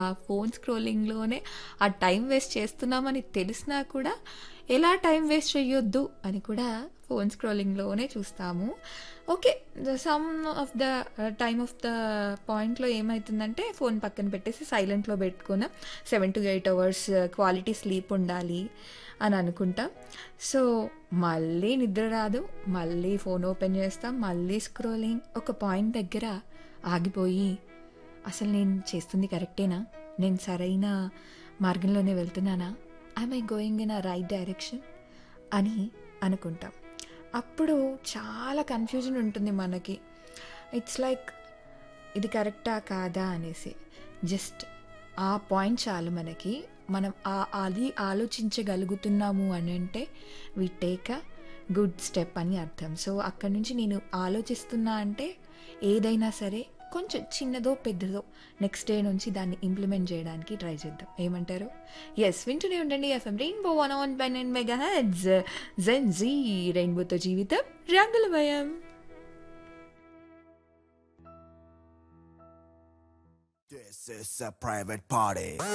ఆ ఫోన్ స్క్రోలింగ్‌లోనే ఆ time waste చేస్తున్నామని తెలిసినా కూడా, ఎలా టైం వేస్ట్ చేయొద్దు అని కూడా ఫోన్ స్క్రోలింగ్‌లోనే చూస్తాము. Okay. The some of the time of the పాయింట్‌లో ఏమైతుందంటే ఫోన్ పక్కన పెట్టేసి సైలెంట్‌లో పెట్టుకున్న 7-8 అవర్స్ క్వాలిటీ స్లీప్ ఉండాలి అని అనుకుంటాం. సో, మళ్ళీ నిద్ర రాదు. మళ్ళీ ఫోన్ ఓపెన్ చేస్తాం. మళ్ళీ స్క్రోలింగ్. ఒక పాయింట్ దగ్గర ఆగిపోయి, అసలు నేను చేస్తుంది కరెక్టేనా? నేను సరైన మార్గంలోనే వెళ్తున్నానా? Am I going in a right direction? అని అనుకుంటాం. అప్పుడు చాలా కన్‌ఫ్యూజన్ ఉంటుంది మనకి. ఇట్స్ లైక్ ఇది కరెక్టా? కాదా? అనేసి. జస్ట్ ఆ పాయింట్ చాలు మనకి. మనం ఆ అది ఆలోచించగలుగుతున్నాము అనంటే we take a good step అని అర్థం. సో, అక్కడి నుంచి నేను ఆలోచిస్తున్నా అంటే ఏదైనా సరే కొంచెం చిన్నదో, పెద్దదో నెక్స్ట్ డే నుంచి దాన్ని ఇంప్లిమెంట్ చేయడానికి ట్రై చేద్దాం. ఏమంటారు? యెస్. వింటూనే ఉండండి FM rainbow 101.9 megahertz gen Z రెయిన్బోతో జీవితం రంగులమయం. This is a private party.